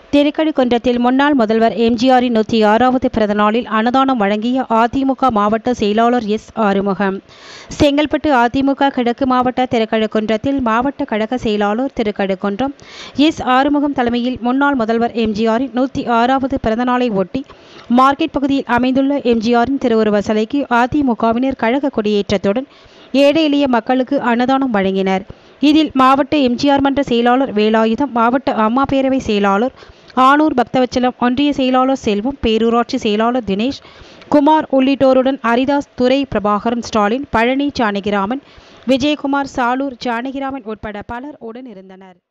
திருக்கழுக்குன்றத்தில் முன்னாள் முதல்வர் எம்ஜிஆரின் நூற்றி ஆறாவது பிறந்தநாளில் அன்னதானம் வழங்கிய அதிமுக மாவட்ட செயலாளர் எஸ் ஆறுமுகம் செங்கல்பட்டு அதிமுக கிழக்கு மாவட்ட திருக்கழுக்குன்றத்தில் மாவட்ட கழக செயலாளர் திருக்கழுக்குன்றம் எஸ் ஆறுமுகம் தலைமையில் முன்னாள் முதல்வர் எம்ஜிஆரின் நூற்றி ஆறாவது பிறந்தநாளை ஒட்டி மார்க்கெட் பகுதியில் அமைந்துள்ள எம்ஜிஆரின் திருவுருவ சிலைக்கு அதிமுகவினர் கழக கொடியேற்றத்துடன் ஏழை எளிய மக்களுக்கு அன்னதானம் வழங்கினர் இதில் மாவட்ட எம்ஜிஆர் மன்ற செயலாளர் வேலாயுதம் மாவட்ட அம்மா பேரவை செயலாளர் ஆனூர் பக்தவச்சலம் ஒன்றிய செயலாளர் செல்வம் பேரூராட்சி செயலாளர் தினேஷ் குமார் உள்ளிட்டோருடன் ஹரிதாஸ் துரை பிரபாகரன் ஸ்டாலின் பழனி ஜானகிராமன் விஜயகுமார் சாலூர் ஜானகிராமன் உட்பட பலர் உடன் இருந்தனர்